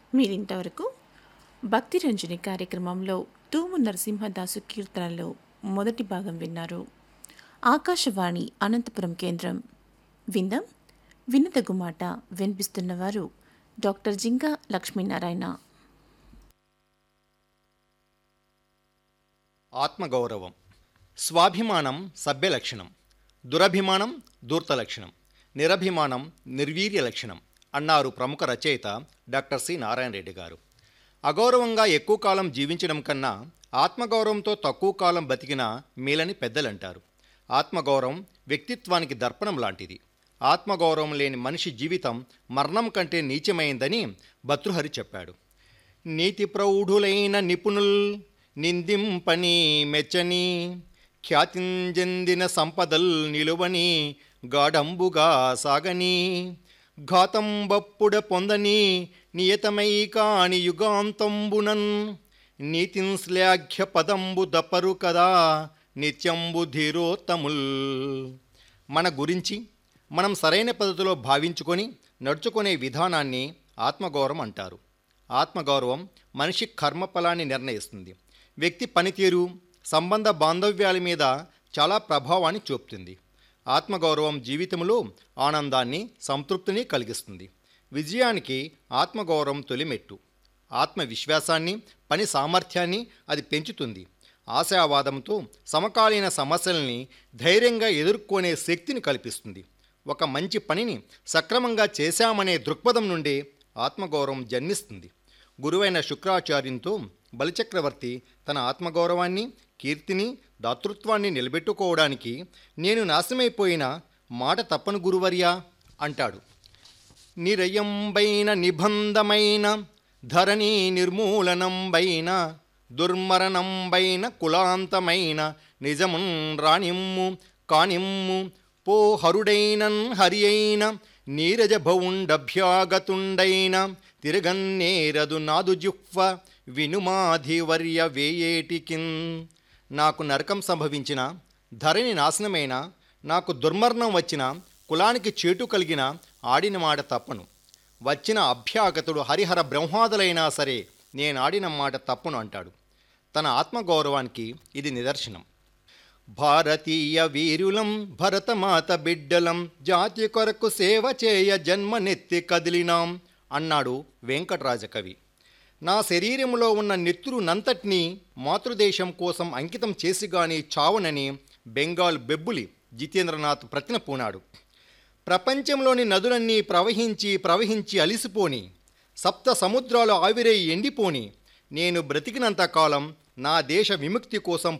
మీరింతవరకు భక్తి రంజని కార్యక్రమంలో తూము నరసింహదాసు కీర్తనలో మొదటి భాగం విన్నారు ఆకాశవాణి అనంతపురం కేంద్రం విందాం వినదగు మాట వినిపిస్తున్నవారు డాక్టర్ జింగా లక్ష్మీనారాయణ ఆత్మగౌరవం స్వాభిమానం సభ్య లక్షణం దురభిమానం దూర్త లక్షణం నిరభిమానం నిర్వీర్య లక్షణం అన్నారు ప్రముఖ రచయిత డాక్టర్ సి నారాయణ రెడ్డి గారు అగౌరవంగా ఎక్కువ కాలం జీవించడం కన్నా ఆత్మగౌరవంతో తక్కువ కాలం బతికిన మేలని పెద్దలంటారు ఆత్మగౌరవం వ్యక్తిత్వానికి దర్పణం లాంటిది ఆత్మగౌరవం లేని మనిషి జీవితం మరణం కంటే నీచమైందని భతృహరి చెప్పాడు నీతి ప్రౌఢులైన నిపుణుల్ నిందింపని మెచ్చని ఖ్యాతింజందిన సంపదల్ నిలువని గాఢంబుగా సాగని ఘాతంబప్పుడ పొందని నియతమై కాని యుగాంతంబునన్ నీతిన్ శ్లాఘ్య పదంబు దప్పరు కదా నిత్యంబు ధీరోత్తముల్ మన గురించి మనం సరైన పద్ధతిలో భావించుకొని నడుచుకునే విధానాన్ని ఆత్మగౌరవం అంటారు ఆత్మగౌరవం మనిషి కర్మఫలాన్ని నిర్ణయిస్తుంది వ్యక్తి పనితీరు సంబంధ బాంధవ్యాల మీద చాలా ప్రభావాన్ని చూపుతుంది ఆత్మగౌరవం జీవితంలో ఆనందాన్ని సంతృప్తిని కలిగిస్తుంది విజయానికి ఆత్మగౌరవం తొలిమెట్టు ఆత్మవిశ్వాసాన్ని పని సామర్థ్యాన్ని అది పెంచుతుంది ఆశావాదంతో సమకాలీన సమస్యల్ని ధైర్యంగా ఎదుర్కొనే శక్తిని కల్పిస్తుంది ఒక మంచి పనిని సక్రమంగా చేశామనే దృక్పథం నుండి ఆత్మగౌరవం జన్మిస్తుంది గురువైన శుక్రాచార్యంతో బలిచక్రవర్తి తన ఆత్మగౌరవాన్ని కీర్తిని దాతృత్వాన్ని నిలబెట్టుకోవడానికి నేను నాశనమైపోయిన మాట తప్పను గురువర్యా అంటాడు నిరయంబైన నిబంధమైన ధరణి నిర్మూలనంబైన దుర్మరణంబైన కులాంతమైన నిజమున్ రాణిమ్ము కానిమ్ము పో హరుడైనన్ హరి అయిన నీరజ భౌండభ్యాగతుండైన తిరగన్నేరదు నాదు జుహ్వ వినుమాధివర్య వేయేటికిన్ నాకు నరకం సంభవించిన ధరణి నాశనమైన నాకు దుర్మరణం వచ్చిన కులానికి చేటు కలిగిన ఆడిన మాట తప్పను వచ్చిన అభ్యాగతుడు హరిహర బ్రహ్మాదులైనా సరే నేను ఆడిన మాట తప్పును అంటాడు తన ఆత్మగౌరవానికి ఇది నిదర్శనం భారతీయ వీరులం భరతమాత బిడ్డలం జాతి కొరకు సేవ చేయ జన్మనెత్తి కదిలినాం అన్నాడు వెంకటరాజ కవి నా శరీరంలో ఉన్న నెత్తురునంతటినీ మాతృదేశం కోసం అంకితం చేసి గాని చావునని బెంగాల్ బెబ్బులి జితేంద్రనాథ్ ప్రతిన పూనాడు ప్రపంచంలోని నదులన్నీ ప్రవహించి ప్రవహించి అలిసిపోని సప్త సముద్రాలు ఆవిరై ఎండిపోని నేను బ్రతికినంత కాలం నా దేశ విముక్తి కోసం